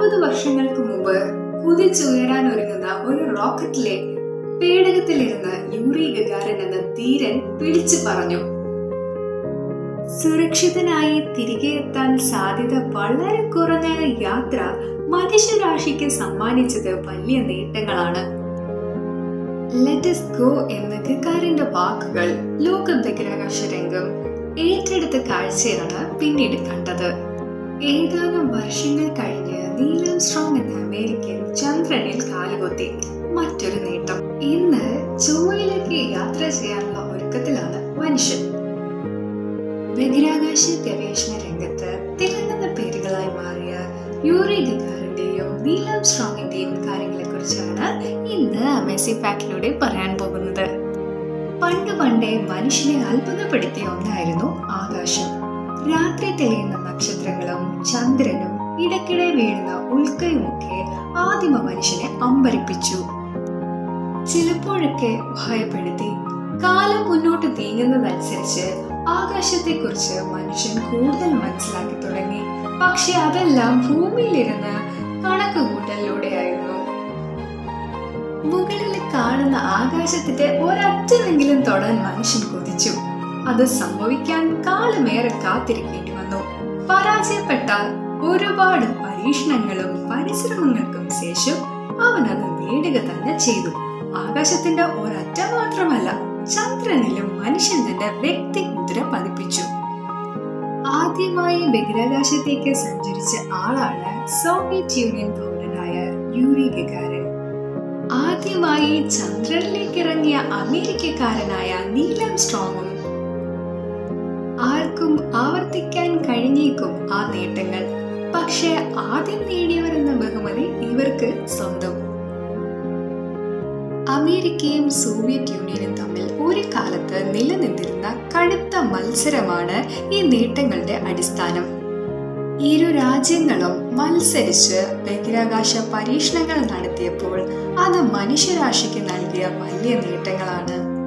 അൻപത് വർഷങ്ങൾക്ക് മുമ്പ് കുതിച്ചുയരാൻ ഒരുങ്ങുന്ന ഒരു റോക്കറ്റിലെ പേടകത്തിലിരുന്ന് യൂറി ഗഗാരൻ എന്ന ധീരൻ വിളിച്ചു പറഞ്ഞു സുരക്ഷിതനായി തിരികെ എത്താൻ സാധ്യത വളരെ കുറഞ്ഞ യാത്ര മനുഷ്യരാശിക്ക് സമ്മാനിച്ചത് വലിയ നേട്ടങ്ങളാണ് ലെറ്റസ് ഗോ എന്ന ഗഗാറിന്റെ വാക്കുകൾ ലോക ബഹിരാകാശ രംഗം ഏറ്റെടുത്ത കാഴ്ചയാണ് പിന്നീട് കണ്ടത് ഏതാനും വർഷങ്ങൾ കഴിഞ്ഞ് നീലം സ്ട്രോങ് എന്ന അമേരിക്കൻ ചന്ദ്രനിൽ കാലുകൊത്തി മറ്റൊരു നേട്ടം ഇന്ന് ചൊവ്വയിലേക്ക് യാത്ര ചെയ്യാനുള്ള ഒരുക്കത്തിലാണ് മനുഷ്യൻ ബഹിരാകാശ ഗവേഷണ രംഗത്ത് തിളങ്ങുന്ന പേരുകളായി മാറിയ യൂറി ഗഗാറിന്റെയും നീലം സ്ട്രോങ്ങിന്റെയും കാര്യങ്ങളെ കുറിച്ചാണ് ഇന്ന് അമേസിംഗ് ഫാക്ടിലൂടെ പറയാൻ പോകുന്നത് പണ്ട് പണ്ടേ മനുഷ്യനെ അത്ഭുതപ്പെടുത്തിയ ഒന്നായിരുന്നു ആകാശം രാത്രി തെളിയുന്ന നക്ഷത്രങ്ങളും ചന്ദ്രനും ഇടയ്ക്കിടെ വീഴുന്ന ഉൽക്കയുമൊക്കെ ആദിമ മനുഷ്യനെ അമ്പരിപ്പിച്ചു ചിലപ്പോഴൊക്കെ ഭയപ്പെടുത്തി കാലം മുന്നോട്ട് നീങ്ങുന്നതനുസരിച്ച് ആകാശത്തെക്കുറിച്ച് മനുഷ്യൻ കൂടുതൽ മനസ്സിലാക്കി തുടങ്ങി പക്ഷെ അതെല്ലാം ഭൂമിയിലിരുന്ന് കണക്ക് കൂട്ടലിലൂടെയായിരുന്നു മുകളിൽ കാണുന്ന ആകാശത്തിന്റെ ഒരറ്റമെങ്കിലും തൊടാൻ മനുഷ്യൻ കൊതിച്ചു അത് സംഭവിക്കാൻ കാലമേറെ കാത്തിരിക്കേണ്ടി വന്നു പരാജയപ്പെട്ട ഒരുപാട് പരീക്ഷണങ്ങളും പരിശ്രമങ്ങൾക്കും ശേഷം അവൻ അത് നേടുക തന്നെ ചെയ്തു ആകാശത്തിന്റെ ഒരറ്റം മാത്രമല്ല ചന്ദ്രനിലും മനുഷ്യൻ തന്റെ വ്യക്തിമുദ്ര പതിപ്പിച്ചു ആദ്യമായി ബഹിരാകാശത്തേക്ക് സഞ്ചരിച്ച ആളാണ് സോവിയറ്റ് യൂണിയൻ പൗരനായ യൂറി ഗഗാരൻ ആദ്യമായി ചന്ദ്രനിലേക്ക് ഇറങ്ങിയ അമേരിക്കക്കാരനായ നീലം സ്ട്രോങ്ങും ആർക്കും ആവർത്തിക്കാൻ കഴിഞ്ഞേക്കും ആ നേട്ടങ്ങൾ പക്ഷെ ആദ്യം നേടിയവർ എന്ന ബഹുമതി ഇവർക്ക് സ്വന്തം അമേരിക്കയും സോവിയറ്റ് യൂണിയനും തമ്മിൽ ഒരു കാലത്ത് നിലനിന്നിരുന്ന കടുത്ത മത്സരമാണ് ഈ നേട്ടങ്ങളുടെ അടിസ്ഥാനം ഇരു രാജ്യങ്ങളും മത്സരിച്ച് ബഹിരാകാശ പരീക്ഷണങ്ങൾ നടത്തിയപ്പോൾ അത് മനുഷ്യരാശിക്ക് നൽകിയ വലിയ നേട്ടങ്ങളാണ്